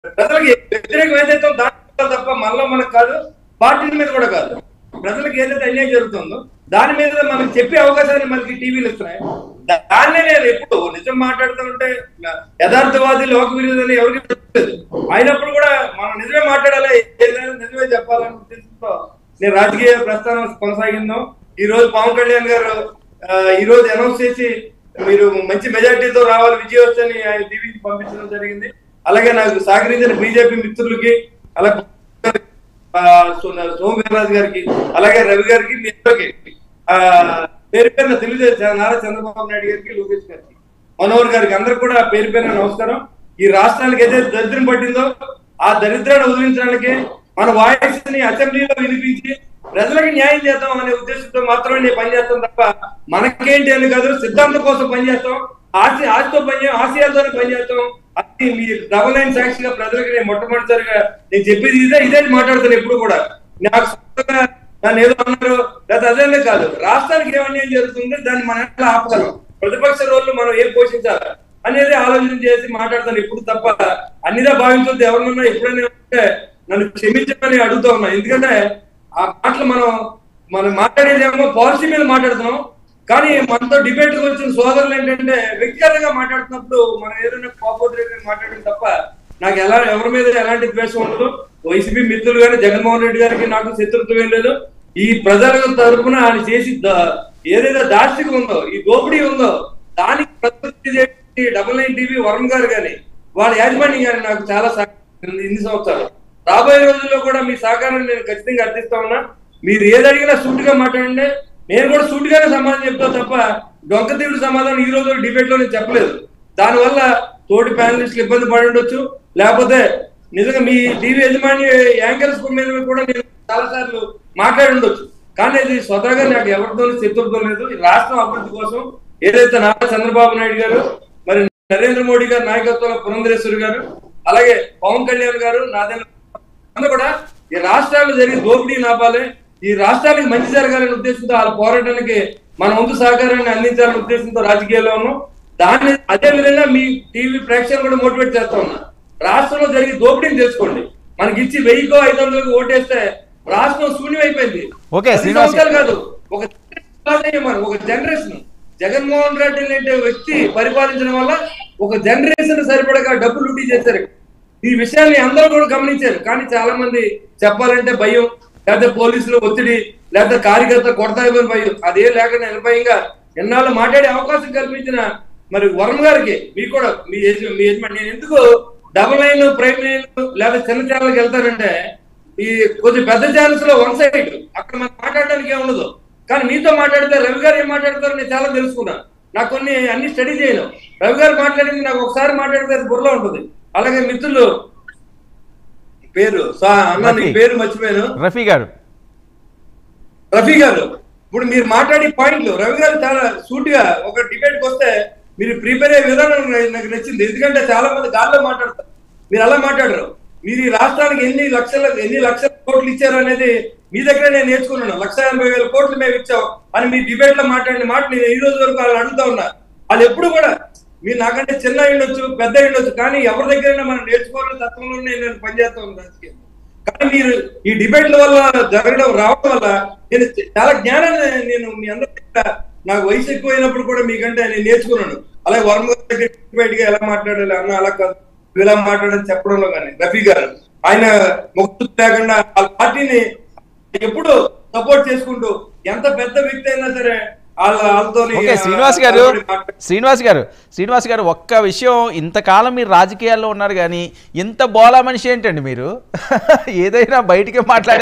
ప్రజలకు వ్యతిరేకం ఏదైతే ఉందో దాని మీద తప్ప మనలో మనకు కాదు పార్టీల మీద కూడా కాదు ప్రజలకు ఏదైతే అన్యాయం జరుగుతుందో దాని మీద మనకి చెప్పే అవకాశాన్ని మనకి టీవీలు ఇస్తున్నాయి దా- దాన్నే నేను ఎప్పుడు నిజం మాట్లాడుతుంటే యథార్థవాది లోక విరోధి ఎవరికి తెలియదు అయినప్పుడు కూడా మనం నిజమే మాట్లాడాలి ఏదైనా నిజమే చెప్పాలని ఉద్దేశంతో నేను రాజకీయ ప్రస్థానం కొనసాగిందాం ఈ రోజు పవన్ కళ్యాణ్ గారు ఆ, ఈ రోజు అనౌన్స్ చేసి మీరు మంచి మెజార్టీతో రావాలి విజయోత్సని ఆయన టీవీకి పంపించడం జరిగింది అలాగే నాకు సహకరించిన బీజేపీ మిత్రులకి అలాగే ఆ, సో- సోము వీర్రాజు గారికి అలాగే రవి గారికి మీ ఇద్దరికి ఆ, పేరు పేరున తెలుగుదేశం నారా చంద్రబాబు నాయుడు గారికి లోకేష్ గారికి మనోహర్ గారికి అందరికి కూడా పేరు పేరున నమస్కారం ఈ రాష్ట్రానికి ఏదైతే దరిద్రం పట్టిందో ఆ దరిద్రాన్ని వదిలించడానికి మన వాయిస్ ని అసెంబ్లీలో వినిపించి ప్రజలకు న్యాయం చేద్దాం అనే ఉద్దేశంతో మాత్రమే నేను పనిచేస్తాం తప్ప మనకేంటి అని కాదు సిద్ధాంతం కోసం పనిచేస్తాం ఆశ ఆశతో పని ఆశయాలతోనే పనిచేస్తాం అది మీ డబల్ నైన్ సాక్షిగా ప్రజలకు నేను మొట్టమొదటిసారిగా నేను చెప్పేది ఇదే ఇదే మాట్లాడతాను ఎప్పుడు కూడా నాకు సొంతంగా నన్ను ఏదో అన్నారు లేదా అదేనే కాదు రాష్ట్రానికి ఏం అన్యాయం జరుగుతుంది దాన్ని మనం ఎట్లా ఆపగలం ప్రతిపక్ష రోజులు మనం ఏం పోషించాలి అనేది ఆలోచన చేసి మాట్లాడతాను ఇప్పుడు తప్ప అన్నిదా భావించొద్దు ఎవరినన్నా ఎప్పుడైనా ఉంటే నన్ను క్షమించమని అడుగుతా ఉన్నా ఎందుకంటే ఆ మాటలు మనం మనం మాట్లాడేదేమో పాలసీ మీద మాట్లాడుతున్నాం కానీ మనతో డిబేట్ వచ్చిన సోదరులు ఏంటంటే వ్యక్తిగతంగా మాట్లాడుతున్నప్పుడు మనం ఏదైనా కోపోద్రేకంగా మాట్లాడడం తప్ప నాకు ఎలా ఎవరి మీద ఎలాంటి ద్వేషం ఉండదు వైసీపీ మిత్రులు కానీ జగన్మోహన్ రెడ్డి గారికి నాకు శత్రుత్వం ఏం లేదు ఈ ప్రజల తరపున ఆయన చేసి ద- ఏదైతే దాస్తికం ఉందో ఈ దోపిడీ ఉందో దానికి ప్రతిపత్తి చేసి డబుల్ నైన్ టీవీ వరుణ్ గారు కానీ వాళ్ళ యాజమాన్యం గారు నాకు చాలా సహకరించింది ఇన్ని సంవత్సరాలు రాబోయే రోజుల్లో కూడా మీ సహకారాన్ని నేను ఖచ్చితంగా అర్థిస్తా ఉన్నా మీరు ఏది అడిగినా సూటిగా మాట్లాడండి నేను కూడా సూటిగానే సమాధానం చెప్తా తప్ప డొంక తీరుడు సమాధానం ఈ రోజు డిబేట్ లో నేను చెప్పలేదు దానివల్ల తోటి ప్యానలిస్టులు ఇబ్బంది పడి ఉండొచ్చు లేకపోతే నిజంగా మీ టీవీ యజమాని యాంకర్స్ మీద కూడా నేను చాలా సార్లు మాట్లాడి ఉండొచ్చు కానీ ఇది స్వతహాగా నాకు ఎవరితో శత్రుత్వం లేదు ఈ రాష్ట్రం అభివృద్ధి కోసం ఏదైతే నారా చంద్రబాబు నాయుడు గారు మరి నరేంద్ర మోడీ గారి నాయకత్వంలో పురంధరేశ్వరి గారు అలాగే పవన్ కళ్యాణ్ గారు నాదేళ్ళ అందరూ కూడా ఈ రాష్ట్రాలు జరిగి దోపిడీ నాపాలి ఈ రాష్ట్రానికి మంచి జరగాలనే ఉద్దేశంతో వాళ్ళ పోరాటానికి మన వంతు సహకారాన్ని అందించాలనే ఉద్దేశంతో రాజకీయాల్లో ఉన్నాం దాన్ని అదే విధంగా మీ టీవీ ప్రేక్షకులు కూడా మోటివేట్ చేస్తా ఉన్నా రాష్ట్రంలో జరిగి దోపిడీని తెలుసుకోండి మనకి ఇచ్చి వెయ్యికో ఐదు వందలకు ఓటేస్తే రాష్ట్రం శూన్యమైపోయింది ఓకే, పది శ్రీనివాస్ సంవత్సరాలు కాదు ఒక generation మనం ఒక జనరేషన్ జగన్మోహన్ రెడ్డి లాంటి వ్యక్తి పరిపాలించడం వల్ల ఒక జనరేషన్ సరిపడగా డబ్బులు లూటీ చేశారు ఈ విషయాన్ని అందరూ కూడా గమనించారు కానీ చాలా మంది చెప్పాలంటే భయం లేకపోతే పోలీసులు ఒత్తిడి లేకపోతే కార్యకర్త కొడతాయని భయం అదే లేకుండా నిర్భయంగా ఎన్నాళ్ళు మాట్లాడే అవకాశం కల్పించిన మరి వరుణ్ గారికి మీకు కూడా మీ యజ- మీ యజమాని నేను ఎందుకు డబుల్ నైన్ ప్రైమ్ నైన్ లేకపోతే చిన్న ఛానల్కి వెళ్తానంటే ఈ కొద్ది పెద్ద ఛానల్స్ లో వన్ సైడ్ అక్కడ మనం మాట్లాడడానికి ఏం ఉండదు కానీ మీతో మాట్లాడితే రవి గారు ఏం మాట్లాడతారో నేను చాలా తెలుసుకున్నాను నాకు కొన్ని అన్ని స్టడీ చేయను రవి గారు మాట్లాడింది నాకు ఒకసారి మాట్లాడితే అది బుర్రలో ఉంటుంది అలాగే మిత్రులు పేరు సా- అన్న నీ రఫీ. పేరు మర్చిపోయాను రఫీ గారు రఫీ గారు ఇప్పుడు మీరు మాట్లాడే పాయింట్లు రవి గారు చాలా సూటిగా ఒక డిబేట్ కి వస్తే మీరు ప్రిపేర్ అయ్యే విధానం నా- నాకు నచ్చింది ఎందుకంటే చాలా మంది గాల్లో మాట్లాడతారు మీరు అలా మాట్లాడరు మీరు ఈ రాష్ట్రానికి ఎన్ని లక్షల ఎన్ని లక్షల కోట్లు ఇచ్చారు అనేది మీ దగ్గర నేను నేర్చుకున్నాను లక్ష ఎనభై వేల కోట్లు మేము ఇచ్చాం అని మీ డిబేట్ లో మాట్లాడిన మాట నేను ఈ రోజు వరకు వాళ్ళు అడుగుతా ఉన్నా వాళ్ళు ఎప్పుడు కూడా మీరు నాకంటే చిన్న అయి ఉండొచ్చు పెద్ద అయి ఉండొచ్చు కానీ ఎవరి దగ్గరైనా మనం నేర్చుకోవాలని తత్వంలోనే నేను పనిచేస్తా ఉన్నాను రాజకీయం కానీ మీరు ఈ డిబేట్ల వల్ల జరగడం రావడం వల్ల నేను చాలా జ్ఞానాన్ని నేను మీ అందరి దగ్గర నాకు వయసు ఎక్కువైనప్పుడు కూడా మీకంటే నేను నేర్చుకున్నాను అలాగే వర్మ గారి దగ్గర డిబేట్ గా ఎలా మాట్లాడాలి అన్న అలా కాదు నువ్వు ఇలా మాట్లాడని చెప్పడంలో కానీ రఫీ గారు ఆయన ముక్తు లేకుండా వాళ్ళ పార్టీని ఎప్పుడు సపోర్ట్ చేసుకుంటూ ఎంత పెద్ద వ్యక్తి అయినా సరే వాళ్ళ వాళ్ళతోని ఓకే శ్రీనివాస్ గారు శ్రీనివాస్ గారు శ్రీనివాస్ గారు ఒక్క విషయం ఇంతకాలం మీరు రాజకీయాల్లో ఉన్నారు కానీ ఇంత బోలా మనిషి ఏంటండి మీరు ఏదైనా బయటికి మాట్లాడే